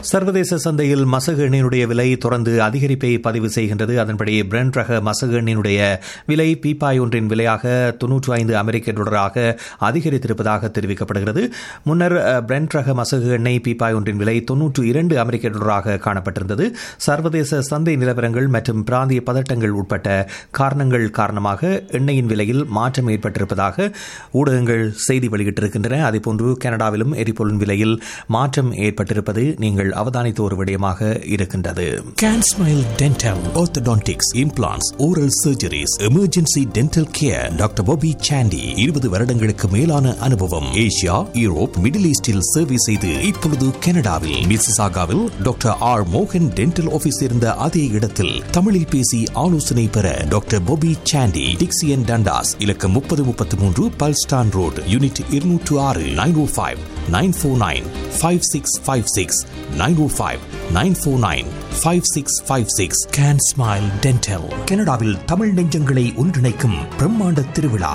சர்வதேச சந்தையில் மசகு எண்ணெயினுடைய விலை தொடர்ந்து அதிகரிப்பை பதிவு செய்கின்றது அதன்படி பிரெண்ட் ரக மசகு எண்ணெயினுடைய விலை பீப்பாய் ஒன்றின் விலையாக தொன்னூற்று ஐந்து அமெரிக்க டாலராக அதிகரித்திருப்பதாக தெரிவிக்கப்படுகிறது முன்னர் அஹ், பிரெண்ட் ரக மசகு எண்ணெய் பீப்பாய் ஒன்றின் விலை தொன்னூற்று இரண்டு அமெரிக்க டாலராக காணப்பட்டிருந்தது சர்வதேச சந்தை நிலவரங்கள் மற்றும் பிராந்திய பதட்டங்கள் உட்பட்ட காரணங்கள் காரணமாக எண்ணெயின் விலையில் மாற்றம் ஏற்பட்டிருப்பதாக ஊடகங்கள் செய்தி வெளியிட்டிருக்கின்றன அதேபோன்று கனடாவிலும் எரிபொருளின் விலையில் மாற்றம் ஏற்பட்டிருப்பது நீங்கள் அவதானித்த ஒரு விடயமாக இருக்கின்றது Can Smile Dental, Orthodontics, Implants, Oral Surgeries, Emergency Dental Care, doctor Bobby Sandy இருபது வருடங்களுக்கு மேலான அனுபவம் ஏசியா யூரோப் மிடில் ஈஸ்டில் சேவை செய்து இப்பொழுது கனடாவில் மிசிசாகாவில் டாக்டர் ஆர் மோகன் டென்டல் ஆபீஸ் இருந்த அதே இடத்தில் தமிழில் பேசி ஆலோசனை பெற doctor Bobby Sandy Dixie and Dundas இலக்கம் முப்பது முப்பத்தி மூன்று பல்ஸ்டான் ரோடு யூனிட் இருநூற்று ஆறு nine O five nine four nine five six five six nine O five nine four nine five six five six can smile dental கனடாவில் தமிழ் நெஞ்சங்களை ஒன்றிணைக்கும் பிரம்மாண்ட திருவிழா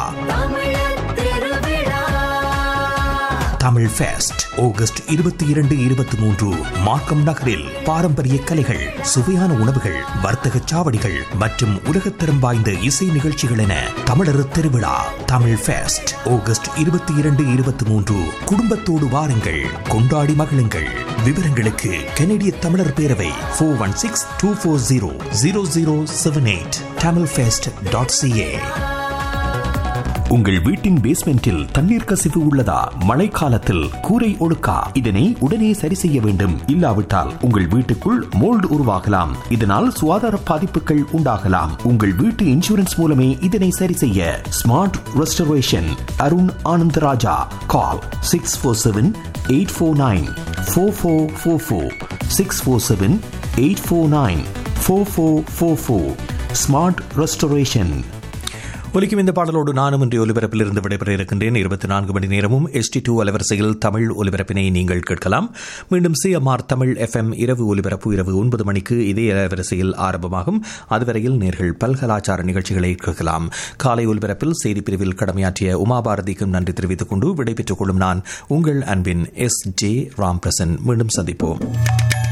தமிழ் ஃபெஸ்ட் ஆகஸ்ட் இருபத்தி இரண்டு இருபத்தி மூன்று மார்க்கம் நகரில் பாரம்பரிய கலைகள் சுவையான உணவுகள் வர்த்தக சாவடிகள் மற்றும் உலகத்தரம் வாய்ந்த இசை நிகழ்ச்சிகள் என தமிழர் திருவிழா தமிழ் ஃபெஸ்ட் ஆகஸ்ட் இருபத்தி இரண்டு இருபத்தி மூன்று குடும்பத்தோடு வாருங்கள் கொண்டாடி மகிழுங்கள் விவரங்களுக்கு கனடிய தமிழர் பேரவை four one six two four zero zero zero seven eight Tamil fest dot CA உங்கள் வீட்டின் பேஸ்மெண்டில் தண்ணீர் கசிவு உள்ளதா மழைக்காலத்தில் கூரை ஒழுக்கா இதனை உடனே சரி செய்ய வேண்டும் இல்லாவிட்டால் உங்கள் வீட்டுக்குள் மோல்டு உருவாகலாம் இதனால் சுகாதார பாதிப்புகள் உண்டாகலாம் உங்கள் வீட்டு இன்சூரன்ஸ் மூலமே இதனை சரி செய்ய smart restoration Arun Anandaraja call six four seven eight four nine four four four four six four seven eight four nine four four four four smart restoration ஒலிக்கும் இந்த பாடலோடு நானும் இன்றைய ஒலிபரப்பில் இருந்து விடைபெற இருக்கின்றேன் இருபத்தி நான்கு மணி நேரமும் எஸ்டி டூ அலைவரிசையில் தமிழ் ஒலிபரப்பினை நீங்கள் கேட்கலாம் மீண்டும் சிஎம்ஆர் தமிழ் எஃப்எம் இரவு ஒலிபரப்பு இரவு ஒன்பது மணிக்கு இதே அலைவரிசையில் ஆரம்பமாகும் அதுவரையில் நேர்கள் பல்கலாச்சார நிகழ்ச்சிகளை கேட்கலாம் காலை ஒலிபரப்பில் செய்திப் பிரிவில் கடமையாற்றிய உமாபாரதிக்கும் நன்றி தெரிவித்துக் கொண்டு விடைபெற்றுக் கொள்ளும் நான் உங்கள் அன்பின் எஸ் ஜே ராம்பிரசன் மீண்டும் சந்திப்போம்